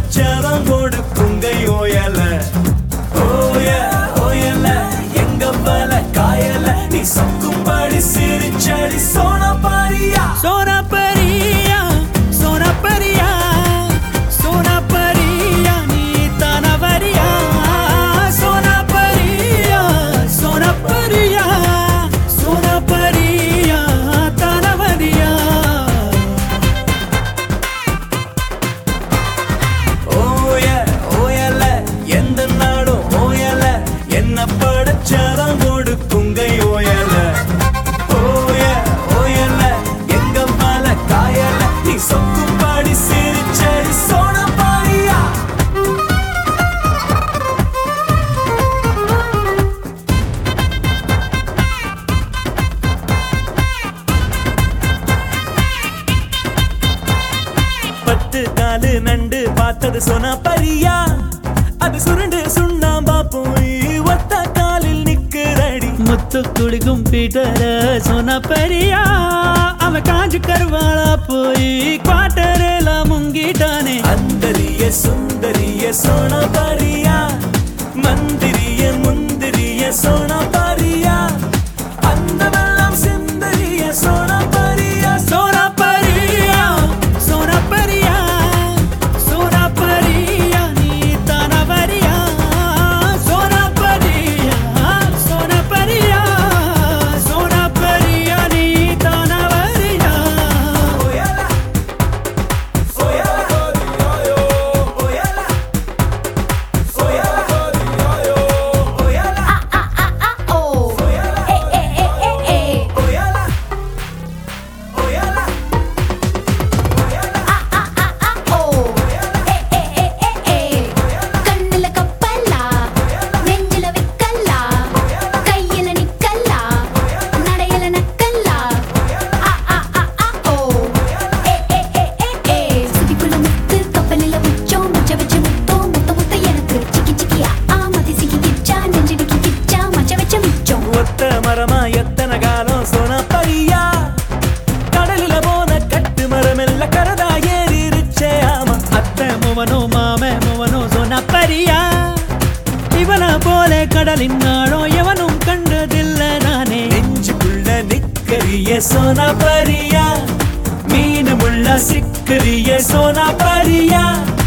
படைச்சவன் கொடுக்குங்கை ஓயல ஓய ஓயல எங்க பல காயல நீ சொக்கும்படி சிரிச்சடி சோன பாரியா சோனா பரியா சோனா பரியா சோனா பரியா நீ தானவரியா சோனா பரியா சோனா பரியா சோனா பரியா தானவரியா ஓய ஓயல எந்த நாடும் ஓயல என்ன படைச்சவன் கொடுக்குங்கை ஓயல ஓய ஓயல எங்க பல காயல நீ சொக்கும்படி சிரிச்சடி சோன பாரியா பத்து காலு நண்டு பார்த்தது சொன்ன பரியா அது சுருண்டு சுண்ணாம்பா போய் ஒத்த காலில் நிக்கிறடி முத்து குளிக்கும் பீட்டர சோனா பரியா அவன் காஞ்சு கருவாளா போய் குவாட்டரேல முங்கிட்டானே அந்தரிய சுந்தரிய சோன பரியா மந்திரிய முந்திரிய சோன பரியா அந்த வெள்ளம் சிந்தரிய சோன பரியா சோனா பரியா சோனா பரியா சோனா பரியா நீ தானவரியா சோனா பரியா சோனா பரியா சோனா பரியா நீ தானவரியா ஓயலா ஓயலா ஓயலா ஓயலா ஓயலா ஓயலா ஓயலா கண்ணுல கப்பல்லா நெஞ்சில விக்கல்லா கையில நிக்கல்லா நடையில நக்கல்லா ஆ ஆ ஆ ஆ ஓ ஏ ஏ ஏ ஏ ஏ சுதிக்குள்ள முத்து கப்பலில உச்சம் மச்ச வச்ச முத்தோ முத்த முத்த எனக்கு சிக்கி சிக்கியா ஆ மதி சிக்கி கிச்சா நெஞ்சிடுக்கி கிச்சா மச்ச வச்ச மிச்சம் ஒத்த மரமா எத்தனை காலம் சொன்ன பரியா கடலில போன கட்டு மரமெல்ல கரதா ஏறிருச்சே ஆமா அத்தை முவனோ மாம முவனோ சொன்ன பரியா இவன போல கடலின் நாளோ எவனும் கண்டதில்ல நானே நெஞ்சுக்குள்ள நிக்கரிய சோனா பரியா மீன் முள்ள சிக்கரிய சோனா பரியா